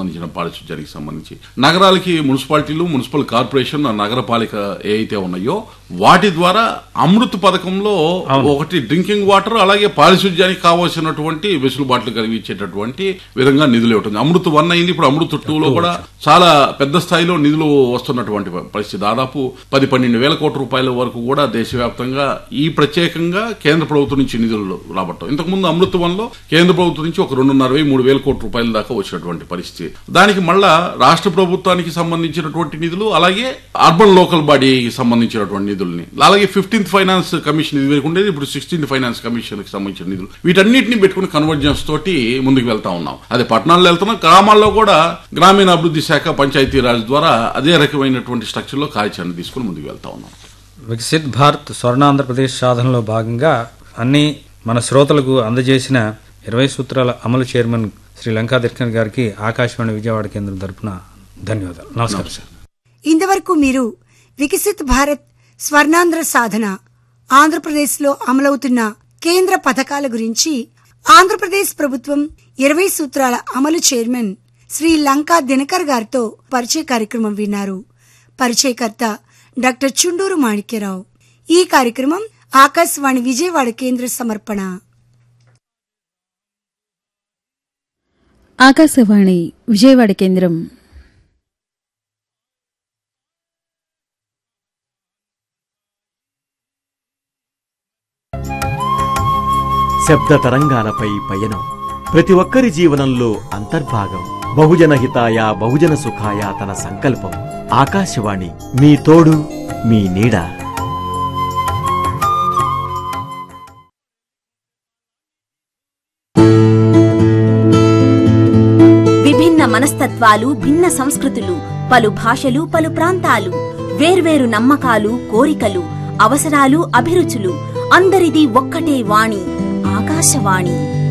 సంబంధించిన పారిశుధ్యానికి సంబంధించి నగరాలకి మున్సిపాలిటీలు మున్సిపల్ కార్పొరేషన్ నగరపాలిక ఏ అయితే ఉన్నాయో వాటి ద్వారా అమృత్ పథకంలో ఒకటి డ్రింకింగ్ వాటర్ అలాగే పారిశుధ్యానికి కావాల్సినటువంటి వెసులుబాట్లు కలిగించేటటువంటి విధంగా నిధులు ఇవ్వటం అమృత్ వన్ అయింది ఇప్పుడు అమృత్ టూ లో కూడా చాలా పెద్ద స్థాయిలో నిధులు వస్తున్నటువంటి పరిస్థితి దాదాపు పది పన్నెండు వేల కోట్ల రూపాయల వరకు కూడా దేశవ్యాప్తంగా ఈ ప్రత్యేకంగా కేంద్ర ప్రభుత్వం నుంచి నిధులు రాబట్టం ఇంతకుముందు అమృత్ వన్ లో కేంద్ర ప్రభుత్వం నుంచి ఒక రెండున్నర వెయ్యి మూడు వేల కోట్ల రూపాయల దాకా వచ్చినటువంటి పరిస్థితి దానికి మళ్ళా రాష్ట్ర ప్రభుత్వానికి సంబంధించినటువంటి నిధులు అలాగే అర్బన్ లోకల్ బాడీకి సంబంధించినటువంటి నిధుల్ని అలాగే ఫిఫ్టీన్త్ ఫైనాన్స్ కమిషన్ ఇది వరకు ఉండేది ఇప్పుడు సిక్స్టీన్త్ ఫైనాన్స్ కమిషన్ కి సంబంధించిన నిధులు వీటన్నిటిని పెట్టుకుని కన్వర్జెన్స్ తోటి ముందుకు వెళ్తా ఉన్నాం అదే పట్టణాల్లో వెళ్తున్నాం గ్రామాల్లో కూడా గ్రామీణ అభివృద్ధి శాఖ పంచాయతీ రాజ్ ద్వారా అదే రకమైనటువంటి స్ట్రక్చర్ లో కార్యాచరణ తీసుకుని ముందుకు వెళ్తా ఉన్నాం వికసిత్ భారత్ స్వర్ణాంధ్రప్రదేశ్ సాధనలో భాగంగా అన్ని మన శ్రోతలకు అందజేసిన ఇరవై సూత్రాల అమలు చైర్మన్ శ్రీ లంకా దిర్కన్ గారికి ఆకాశవాణి విజయవాడ కేంద్రం తరపున ధన్యవాదాలు నమస్కారం సార్ ఇంతవరకు మీరు వికసిత్ భారత్ స్వర్ణాంధ్ర సాధన ఆంధ్రప్రదేశ్లో అమలవుతున్న కేంద్ర పథకాల గురించి ఆంధ్రప్రదేశ్ ప్రభుత్వం ఇరవై సూత్రాల అమలు చైర్మన్ శ్రీ లంకా దినకర్ గారితో పరిచయ కార్యక్రమం విన్నారు పరిచయకర్త డాక్టర్ చుండూరు మాణిక్యరావు ఈ కార్యక్రమం ఆకాశవాణి విజయవాడ కేంద్ర సమర్పణ ఆకాశవాణి విజయవాడ కేంద్రం శబ్ద తరంగాలపై పయనం ప్రతి ఒక్కరి జీవనంలో అంతర్భాగం బహుజన హితాయ బహుజన సుఖాయ తన సంకల్పం ఆకాశవాణి మీ తోడు మీ నీడ విభిన్న మనస్తత్వాలు భిన్న సంస్కృతులు పలు భాషలు పలు ప్రాంతాలు వేర్వేరు నమ్మకాలు కోరికలు అవసరాలు అభిరుచులు అందరిది ఒక్కటే వాణి ఆకాశవాణి